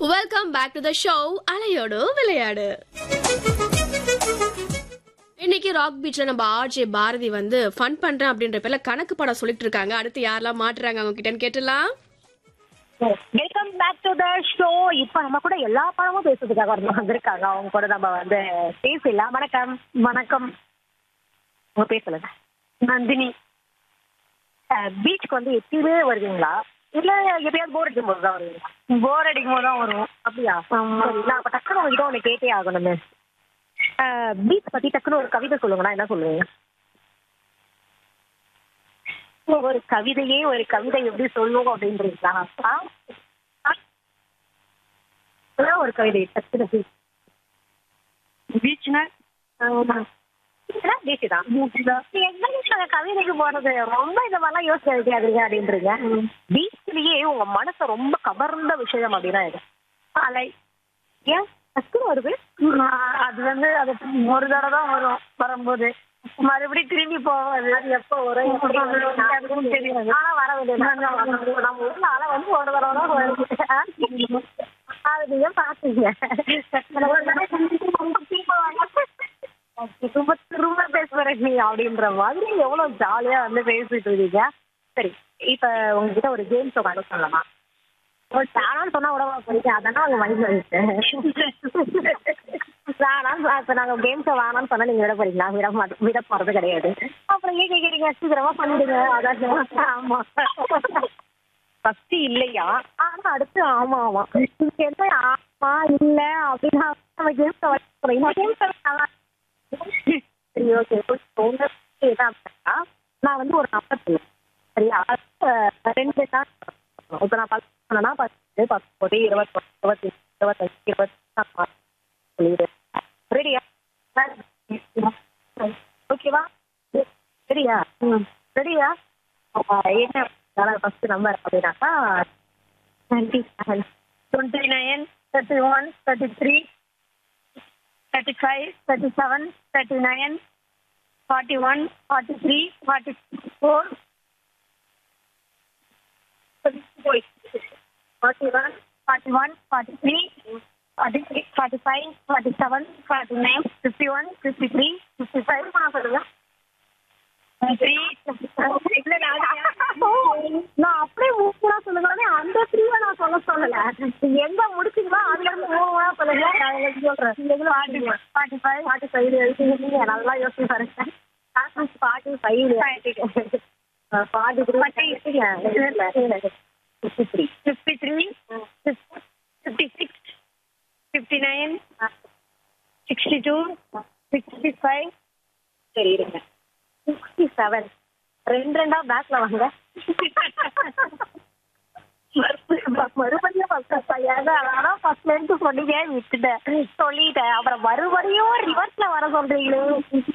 Welcome back to the show அலையோடு விளையாடு இன்னைக்கு ராக் பீச்ல நம்ம ஆர்ஜே பாரதி வந்து ஃபன் பண்றேன் அப்படின்ற பேர்ல கணக்கு படம் சொல்லிட்டு இருக்காங்க அடுத்து யாரெல்லாம் மாட்டுறாங்க அவங்க கிட்டன்னு கேட்டுலாம் welcome back to the show இப்ப நம்ம கூட எல்லா படமும் பேசுறதுக்காக ஒரு வந்திருக்காங்க அவங்க கூட நம்ம வந்து பேசலாம் வணக்கம் வணக்கம் உங்க பேசல நந்தினி பீச்சுக்கு வந்து எப்பயுமே வருவீங்களா இல்ல எப்பயாவது போர் அடிக்கும் போது தான் வருவீங்களா போர் அடிக்கும் போது தான் வருவோம் அப்படியா சரி, நான் அப்ப டக்குனு உங்ககிட்ட ஒண்ணு கேட்டே ஆகணுமே பீச் பத்தி டக்குனு ஒரு கவிதை சொல்லுங்கன்னா என்ன சொல்லுவீங்க ஒரு கவிதையே ஒரு கவிதை எப்படி சொல்லுவோம் அப்படின்றீங்களா ஆ? ஆ? அதான் ஒரு கவிதை டக்குனு பீச்னா பீச் தான் எங்க கவிதைக்கு போறது ரொம்ப இந்த மாதிரிலாம் யோசிக்க வைக்காதீங்க அப்படின்றீங்க பீச்லயே உங்க மனசை ரொம்ப கவர்ந்த விஷயம் அப்படின்னா இது அலை ஏன் டக்குனு வருது அது வந்து அது ஒரு தடவை தான் வரும் வரும்போது மறுபடியும் திரும்பி போகாது அது எப்போ வரும் எப்படி வரும் அதுவும் தெரியாது ஆனா வர வேண்டியது நம்ம ஊர்ல ஆனா வந்து ஒரு தடவை தான் வருது அது நீங்க பாத்தீங்க திரும்ப திரும்ப பேசுறேன் நீ அப்படின்ற மாதிரி எவ்வளவு ஜாலியா வந்து பேசிட்டு இருக்கீங்க சரி இப்ப உங்ககிட்ட ஒரு கேம் ஷோ கண்டு சொல்லலாமா ஒரு தானான்னு சொன்னா உடம்பா போறீங்க அதானே அவங்க மைண்ட்ல இருக்கு வேணாம் இப்ப நாங்க கேம் ஷோ வேணாம்னு சொன்னா நீங்க விட போறீங்களா விட மாட்டோம் விட போறது கிடையாது அப்புறம் ஏன் கேக்குறீங்க சீக்கிரமா பண்ணிடுங்க அதான் ஆமா ஃபர்ஸ்ட் இல்லையா ஆனா அடுத்து ஆமா ஆமா இதுக்கு என்ன ஆமா இல்ல அப்படின்னா நம்ம கேம் ஷோ போறோம் இந்த கேம் ஷோ சரி ஓகே உங்க என்ன அப்படின்னா நான் வந்து ஒரு நம்பர் சொல்லுவேன் சரியா அஹ் ரெண்டு தான் இப்போ நான் பத்து சொன்னா பத்து பத்தொம்பது இருபத்தொன்று இருபத்தி இருபத்தஞ்சு இருபத்தி சொல்லிடு ரெடியா ஓகேவா சரியா ம் ரெடியா என்ன ஃபர்ஸ்ட் நம்பர் அப்படின்னாக்கா twenty seven twenty nine thirty one thirty three thirty five thirty seven thirty nine forty one forty three forty four forty one forty one forty three forty six forty five forty seven forty nine fifty one fifty three fifty five நான் சொல்லுங்க நான் அப்படியே மூணா சொல்லுங்க அந்த த்ரீவை நான் சொல்ல சொல்லல எங்க முடிச்சீங்களோ அதுல இருந்து மூணா சொல்லுங்க நான் உங்களுக்கு சொல்றேன் ஃபார்ட்டி ஃபைவ் ஃபார்ட்டி ஃபைவ் எழுதிங்க நல்லா யோசிச்சு பாருங்க forty five forty three fifty three fifty three fifty six fifty nine sixty two sixty five சரி இருங்க சிக்ஸ்டி செவன் ரெண்டு ரெண்டா பேக்ல வாங்க மறுபடியும் ஃபர்ஸ்ட்ல இருந்து சொன்னீங்க விட்டுட்டேன் சொல்லிட்டேன் அப்புறம் மறுபடியும் ரிவர்ஸ்ல வர சொல்றீங்களே